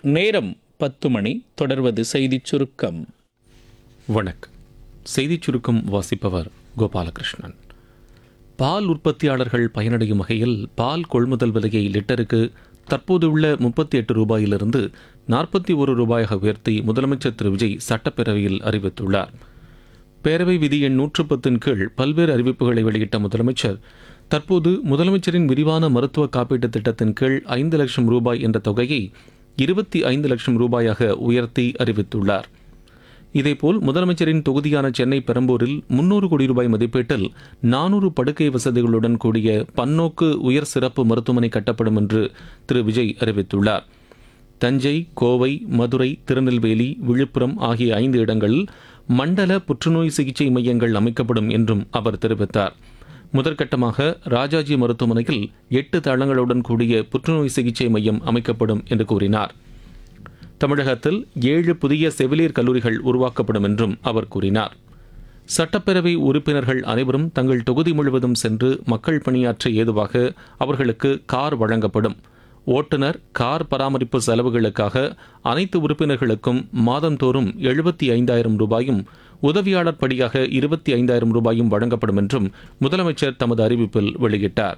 நேரம் பத்து மணி தொடர்வது செய்திச் சுருக்கம் வணக்கம் செய்திச் சுருக்கம் வாசிப்பவர் கோபாலகிருஷ்ணன் பால் உற்பத்தியாளர்கள் பயனடையும் வகையில் பால் கொள்முதல் விலையை லிட்டருக்கு தற்போதுள்ள முப்பத்தி எட்டு ரூபாயிலிருந்து நாற்பத்தி ஒரு ரூபாயாக உயர்த்தி முதலமைச்சர் திரு விஜய் சட்டப்பேரவையில் அறிவித்துள்ளார் பேரவை விதி எண் நூற்று பத்தின் கீழ் பல்வேறு அறிவிப்புகளை வெளியிட்ட முதலமைச்சர் தற்போது முதலமைச்சரின் விரிவான மருத்துவ காப்பீட்டுத் திட்டத்தின் கீழ் ஐந்து லட்சம் ரூபாய் என்ற தொகையை இருபத்தி ஐந்து லட்சம் ரூபாயாக உயர்த்தி அறிவித்துள்ளார் இதேபோல் முதலமைச்சரின் தொகுதியான சென்னை பெரம்பூரில் முன்னூறு கோடி ரூபாய் மதிப்பீட்டில் நானூறு படுக்கை வசதிகளுடன் கூடிய பன்னோக்கு உயர் சிறப்பு மருத்துவமனை கட்டப்படும் என்று திரு விஜய் அறிவித்துள்ளார் தஞ்சை கோவை மதுரை திருநெல்வேலி விழுப்புரம் ஆகிய ஐந்து இடங்களில் மண்டல புற்றுநோய் சிகிச்சை மையங்கள் அமைக்கப்படும் என்றும் அவர் தெரிவித்தார் முதற்கட்டமாக ராஜாஜி மருத்துவமனையில் எட்டு தளங்களுடன் கூடிய புற்றுநோய் சிகிச்சை மையம் அமைக்கப்படும் என்று கூறினார் தமிழகத்தில் ஏழு புதிய செவிலியர் கல்லூரிகள் உருவாக்கப்படும் என்றும் அவர் கூறினார் சட்டப்பேரவை உறுப்பினர்கள் அனைவரும் தங்கள் தொகுதி முழுவதும் சென்று மக்கள் பணியாற்ற ஏதுவாக அவர்களுக்கு கார் வழங்கப்படும் ஓட்டுநர் கார் பராமரிப்பு செலவுகளுக்காக அனைத்து உறுப்பினர்களுக்கும் மாதந்தோறும் எழுபத்தி ஐந்தாயிரம் ரூபாயும் உதவியாளர் படியாக இருபத்தி ஐந்தாயிரம் ரூபாயும் வழங்கப்படும் என்றும் முதலமைச்சர் தமது அறிவிப்பில் வெளியிட்டார்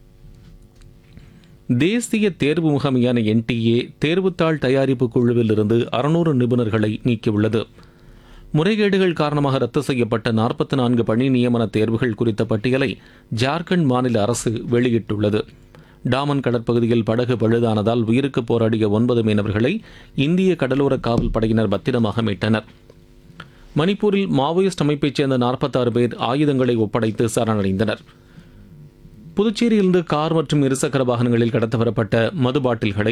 தேசிய தேர்வு முகமையான என்டிஏ தேர்வுத்தாள் தயாரிப்பு குழுவில் இருந்து அறுநூறு நிபுணர்களை நீக்கியுள்ளது முறைகேடுகள் காரணமாக ரத்து செய்யப்பட்ட நாற்பத்தி நான்கு பணி நியமன தேர்வுகள் குறித்த பட்டியலை ஜார்க்கண்ட் மாநில அரசு வெளியிட்டுள்ளது டாமன் கடற்பகுதியில் படகு பழுதானதால் உயிருக்கு போராடிய ஒன்பது மீனவர்களை இந்திய கடலோர காவல் படையினர் பத்திரமாக மீட்டனர் மணிப்பூரில் மாவோயிஸ்ட் அமைப்பைச் சேர்ந்த நாற்பத்தாறு பேர் ஆயுதங்களை ஒப்படைத்து சரணடைந்தனர் புதுச்சேரியிலிருந்து கார் மற்றும் இருசக்கர வாகனங்களில் கடத்த வரப்பட்ட மது பாட்டில்களை